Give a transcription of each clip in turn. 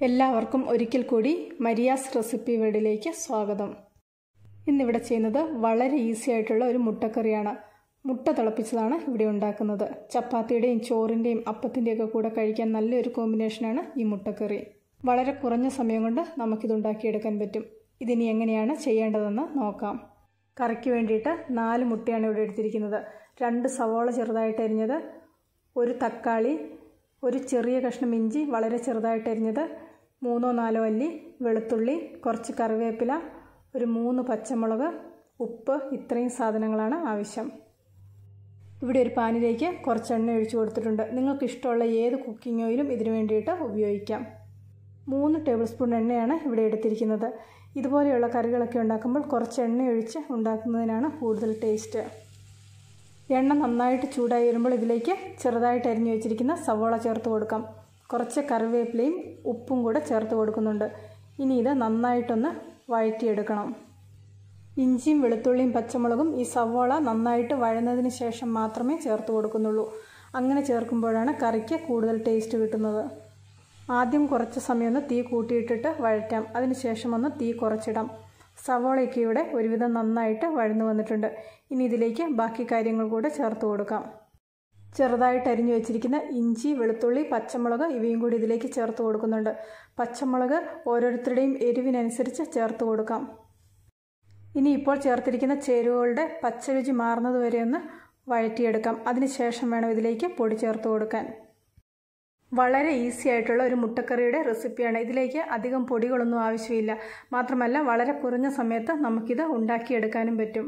എല്ലാവർക്കും ഒരിക്കൽ കൂടി മരിയാസ് റെസിപ്പി വേർഡിലേക്ക് സ്വാഗതം ഇന്നിവിടെ ചെയ്യുന്നത് വളരെ ഈസി ആയിട്ടുള്ള ഒരു മുട്ടക്കറിയാണ് മുട്ട തിളപ്പിച്ചതാണ് ഇവിടെ ഉണ്ടാക്കുന്നത് ചപ്പാത്തിയുടെയും ചോറിൻ്റെയും അപ്പത്തിൻ്റെയൊക്കെ കൂടെ കഴിക്കാൻ നല്ലൊരു കോമ്പിനേഷനാണ് ഈ മുട്ടക്കറി വളരെ കുറഞ്ഞ സമയം കൊണ്ട് നമുക്കിത് ഉണ്ടാക്കിയെടുക്കാൻ പറ്റും ഇതിനി എങ്ങനെയാണ് ചെയ്യേണ്ടതെന്ന് നോക്കാം കറിക്ക് വേണ്ടിയിട്ട് നാല് മുട്ടയാണ് ഇവിടെ എടുത്തിരിക്കുന്നത് രണ്ട് സവോള ചെറുതായിട്ട് അരിഞ്ഞത് ഒരു തക്കാളി ഒരു ചെറിയ കഷ്ണം ഇഞ്ചി വളരെ ചെറുതായിട്ട് അരിഞ്ഞത് മൂന്നോ നാലോ അല്ലി വെളുത്തുള്ളി കുറച്ച് കറിവേപ്പില ഒരു മൂന്ന് പച്ചമുളക് ഉപ്പ് ഇത്രയും സാധനങ്ങളാണ് ആവശ്യം ഇവിടെ ഒരു പാനിലേക്ക് കുറച്ച് എണ്ണ ഒഴിച്ചു കൊടുത്തിട്ടുണ്ട് നിങ്ങൾക്ക് ഇഷ്ടമുള്ള ഏത് കുക്കിംഗ് ഓയിലും ഇതിനു വേണ്ടിയിട്ട് ഉപയോഗിക്കാം മൂന്ന് ടേബിൾ സ്പൂൺ എണ്ണയാണ് ഇവിടെ എടുത്തിരിക്കുന്നത് ഇതുപോലെയുള്ള കറികളൊക്കെ ഉണ്ടാക്കുമ്പോൾ കുറച്ച് എണ്ണ ഒഴിച്ച് ഉണ്ടാക്കുന്നതിനാണ് കൂടുതൽ ടേസ്റ്റ് എണ്ണ നന്നായിട്ട് ചൂടായി വരുമ്പോൾ ഇതിലേക്ക് ചെറുതായിട്ട് അരിഞ്ഞു വെച്ചിരിക്കുന്ന സവോള ചേർത്ത് കൊടുക്കാം കുറച്ച് കറിവേപ്പിലയും ഉപ്പും കൂടെ ചേർത്ത് കൊടുക്കുന്നുണ്ട് ഇനി ഇത് നന്നായിട്ടൊന്ന് വഴറ്റിയെടുക്കണം ഇഞ്ചിയും വെളുത്തുള്ളിയും പച്ചമുളകും ഈ സവോള നന്നായിട്ട് വഴന്നതിന് ശേഷം മാത്രമേ ചേർത്ത് കൊടുക്കുന്നുള്ളൂ അങ്ങനെ ചേർക്കുമ്പോഴാണ് കറിക്ക് കൂടുതൽ ടേസ്റ്റ് കിട്ടുന്നത് ആദ്യം കുറച്ച് സമയം ഒന്ന് തീ കൂട്ടിയിട്ടിട്ട് വഴറ്റാം അതിനുശേഷം ഒന്ന് തീ കുറച്ചിടാം സവോളയ്ക്ക് ഇവിടെ ഒരുവിധം നന്നായിട്ട് വഴന്നു വന്നിട്ടുണ്ട് ഇനി ഇതിലേക്ക് ബാക്കി കാര്യങ്ങൾ കൂടെ ചേർത്ത് കൊടുക്കാം ചെറുതായിട്ട് അരിഞ്ഞു വെച്ചിരിക്കുന്ന ഇഞ്ചി വെളുത്തുള്ളി പച്ചമുളക് ഇവയും കൂടി ഇതിലേക്ക് ചേർത്ത് കൊടുക്കുന്നുണ്ട് പച്ചമുളക് ഓരോരുത്തരുടെയും എരിവിനനുസരിച്ച് ചേർത്ത് കൊടുക്കാം ഇനി ഇപ്പോൾ ചേർത്തിരിക്കുന്ന ചേരുവകളുടെ പച്ചരുചി മാറുന്നത് വരെ ഒന്ന് വഴറ്റിയെടുക്കാം അതിനുശേഷം വേണം ഇതിലേക്ക് പൊടി ചേർത്ത് കൊടുക്കാൻ വളരെ ഈസി ആയിട്ടുള്ള ഒരു മുട്ടക്കറിയുടെ റെസിപ്പിയാണ് ഇതിലേക്ക് അധികം പൊടികളൊന്നും ആവശ്യമില്ല മാത്രമല്ല വളരെ കുറഞ്ഞ സമയത്ത് നമുക്കിത് ഉണ്ടാക്കിയെടുക്കാനും പറ്റും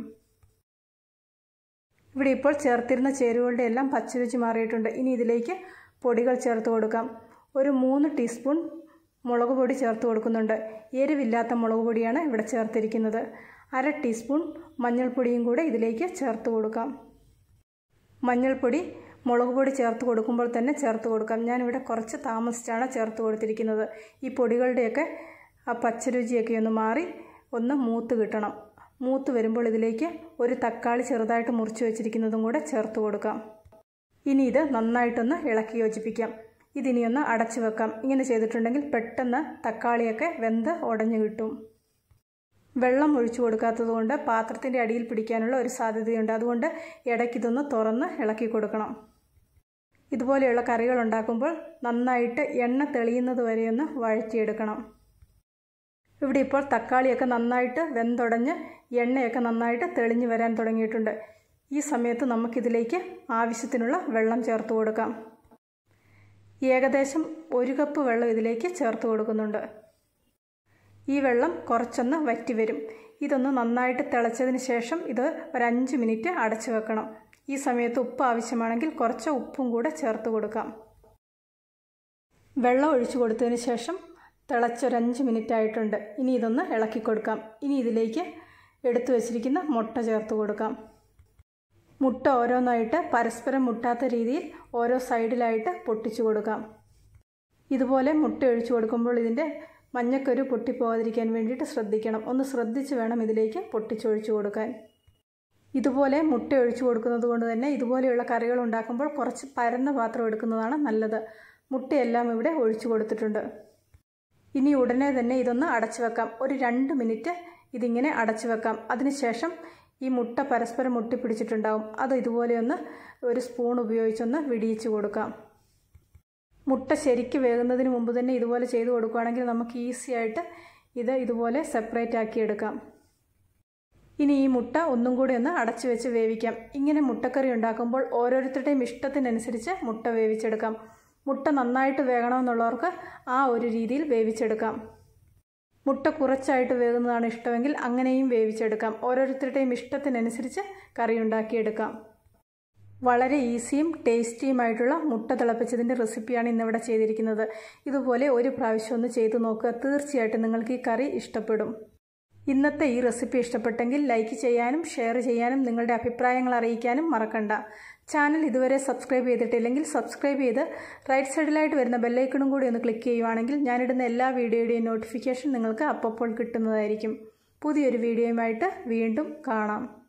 ഇവിടെ ഇപ്പോൾ ചേർത്തിരുന്ന ചേരുവകളുടെ എല്ലാം പച്ചരുചി മാറിയിട്ടുണ്ട് ഇനി ഇതിലേക്ക് പൊടികൾ ചേർത്ത് കൊടുക്കാം ഒരു മൂന്ന് ടീസ്പൂൺ മുളക് പൊടി ചേർത്ത് കൊടുക്കുന്നുണ്ട് എരിവില്ലാത്ത മുളക് പൊടിയാണ് ഇവിടെ ചേർത്തിരിക്കുന്നത് അര ടീസ്പൂൺ മഞ്ഞൾപ്പൊടിയും കൂടെ ഇതിലേക്ക് ചേർത്ത് കൊടുക്കാം മഞ്ഞൾപ്പൊടി മുളക് പൊടി ചേർത്ത് കൊടുക്കുമ്പോൾ തന്നെ ചേർത്ത് കൊടുക്കാം ഞാനിവിടെ കുറച്ച് താമസിച്ചാണ് ചേർത്ത് കൊടുത്തിരിക്കുന്നത് ഈ പൊടികളുടെയൊക്കെ ആ പച്ചരുചിയൊക്കെ ഒന്ന് മാറി ഒന്ന് മൂത്ത് കിട്ടണം മൂത്ത് വരുമ്പോൾ ഇതിലേക്ക് ഒരു തക്കാളി ചെറുതായിട്ട് മുറിച്ച് വെച്ചിരിക്കുന്നതും കൂടെ ചേർത്ത് കൊടുക്കാം ഇനി ഇത് നന്നായിട്ടൊന്ന് ഇളക്കി യോജിപ്പിക്കാം ഇതിനിയൊന്ന് അടച്ചു വെക്കാം ഇങ്ങനെ ചെയ്തിട്ടുണ്ടെങ്കിൽ പെട്ടെന്ന് തക്കാളിയൊക്കെ വെന്ത് ഉടഞ്ഞു കിട്ടും വെള്ളം ഒഴിച്ചു കൊടുക്കാത്തത് കൊണ്ട് പാത്രത്തിൻ്റെ അടിയിൽ പിടിക്കാനുള്ള ഒരു സാധ്യതയുണ്ട് അതുകൊണ്ട് ഇടയ്ക്കിതൊന്ന് തുറന്ന് ഇളക്കി കൊടുക്കണം ഇതുപോലെയുള്ള കറികൾ ഉണ്ടാക്കുമ്പോൾ നന്നായിട്ട് എണ്ണ തെളിയുന്നത് വരെയൊന്ന് വഴറ്റിയെടുക്കണം ഇവിടെ ഇപ്പോൾ തക്കാളിയൊക്കെ നന്നായിട്ട് വെന്തുടഞ്ഞ് എണ്ണയൊക്കെ നന്നായിട്ട് തെളിഞ്ഞു വരാൻ തുടങ്ങിയിട്ടുണ്ട് ഈ സമയത്ത് നമുക്കിതിലേക്ക് ആവശ്യത്തിനുള്ള വെള്ളം ചേർത്ത് കൊടുക്കാം ഏകദേശം ഒരു കപ്പ് വെള്ളം ഇതിലേക്ക് ചേർത്ത് കൊടുക്കുന്നുണ്ട് ഈ വെള്ളം കുറച്ചൊന്ന് വറ്റി വരും ഇതൊന്ന് നന്നായിട്ട് തിളച്ചതിന് ശേഷം ഇത് ഒരു അഞ്ച് മിനിറ്റ് അടച്ചു വെക്കണം ഈ സമയത്ത് ഉപ്പ് ആവശ്യമാണെങ്കിൽ കുറച്ച് ഉപ്പും കൂടെ ചേർത്ത് കൊടുക്കാം വെള്ളം ഒഴിച്ചു കൊടുത്തതിന് ശേഷം തിളച്ചൊരഞ്ച് മിനിറ്റ് ആയിട്ടുണ്ട് ഇനി ഇതൊന്ന് ഇളക്കി കൊടുക്കാം ഇനി ഇതിലേക്ക് എടുത്തു വച്ചിരിക്കുന്ന മുട്ട ചേർത്ത് കൊടുക്കാം മുട്ട ഓരോന്നായിട്ട് പരസ്പരം മുട്ടാത്ത രീതിയിൽ ഓരോ സൈഡിലായിട്ട് പൊട്ടിച്ചു കൊടുക്കാം ഇതുപോലെ മുട്ട ഒഴിച്ചു കൊടുക്കുമ്പോൾ ഇതിൻ്റെ മഞ്ഞക്കരു പൊട്ടിപ്പോകാതിരിക്കാൻ വേണ്ടിയിട്ട് ശ്രദ്ധിക്കണം ഒന്ന് ശ്രദ്ധിച്ച് വേണം ഇതിലേക്ക് പൊട്ടിച്ചൊഴിച്ചു കൊടുക്കാൻ ഇതുപോലെ മുട്ട ഒഴിച്ചു കൊടുക്കുന്നത് കൊണ്ട് തന്നെ ഇതുപോലെയുള്ള കറികൾ ഉണ്ടാക്കുമ്പോൾ കുറച്ച് പരന്ന പാത്രം എടുക്കുന്നതാണ് നല്ലത് മുട്ടയെല്ലാം ഇവിടെ ഒഴിച്ചു കൊടുത്തിട്ടുണ്ട് ഇനി ഉടനെ തന്നെ ഇതൊന്ന് അടച്ചു വെക്കാം ഒരു രണ്ട് മിനിറ്റ് ഇതിങ്ങനെ അടച്ചു വെക്കാം അതിനുശേഷം ഈ മുട്ട പരസ്പരം മുട്ടിപ്പിടിച്ചിട്ടുണ്ടാവും അത് ഇതുപോലെ ഒന്ന് ഒരു സ്പൂൺ ഉപയോഗിച്ചൊന്ന് വിടിയിച്ച് കൊടുക്കാം മുട്ട ശരിക്ക് വേകുന്നതിന് മുമ്പ് തന്നെ ഇതുപോലെ ചെയ്ത് കൊടുക്കുകയാണെങ്കിൽ നമുക്ക് ഈസി ആയിട്ട് ഇത് ഇതുപോലെ സെപ്പറേറ്റ് ആക്കി എടുക്കാം ഇനി ഈ മുട്ട ഒന്നും കൂടി ഒന്ന് അടച്ചു വെച്ച് വേവിക്കാം ഇങ്ങനെ മുട്ടക്കറി ഉണ്ടാക്കുമ്പോൾ ഓരോരുത്തരുടെയും ഇഷ്ടത്തിനനുസരിച്ച് മുട്ട വേവിച്ചെടുക്കാം മുട്ട നന്നായിട്ട് വേകണമെന്നുള്ളവർക്ക് ആ ഒരു രീതിയിൽ വേവിച്ചെടുക്കാം മുട്ട കുറച്ചായിട്ട് വേകുന്നതാണ് ഇഷ്ടമെങ്കിൽ അങ്ങനെയും വേവിച്ചെടുക്കാം ഓരോരുത്തരുടെയും ഇഷ്ടത്തിനനുസരിച്ച് കറി ഉണ്ടാക്കിയെടുക്കാം വളരെ ഈസിയും ടേസ്റ്റിയുമായിട്ടുള്ള മുട്ട തിളപ്പിച്ചതിൻ്റെ റെസിപ്പിയാണ് ഇന്നിവിടെ ചെയ്തിരിക്കുന്നത് ഇതുപോലെ ഒരു പ്രാവശ്യം ഒന്ന് ചെയ്തു നോക്കുക തീർച്ചയായിട്ടും നിങ്ങൾക്ക് ഈ കറി ഇഷ്ടപ്പെടും ഇന്നത്തെ ഈ റെസിപ്പി ഇഷ്ടപ്പെട്ടെങ്കിൽ ലൈക്ക് ചെയ്യാനും ഷെയർ ചെയ്യാനും നിങ്ങളുടെ അഭിപ്രായങ്ങൾ അറിയിക്കാനും മറക്കണ്ട ചാനൽ ഇതുവരെ സബ്സ്ക്രൈബ് ചെയ്തിട്ടില്ലെങ്കിൽ സബ്സ്ക്രൈബ് ചെയ്ത് റൈറ്റ് സൈഡിലായിട്ട് വരുന്ന ബെല്ലൈക്കണും കൂടി ഒന്ന് ക്ലിക്ക് ചെയ്യുവാണെങ്കിൽ ഞാനിടുന്ന എല്ലാ വീഡിയോയുടെയും നോട്ടിഫിക്കേഷൻ നിങ്ങൾക്ക് അപ്പോൾ കിട്ടുന്നതായിരിക്കും പുതിയൊരു വീഡിയോയുമായിട്ട് വീണ്ടും കാണാം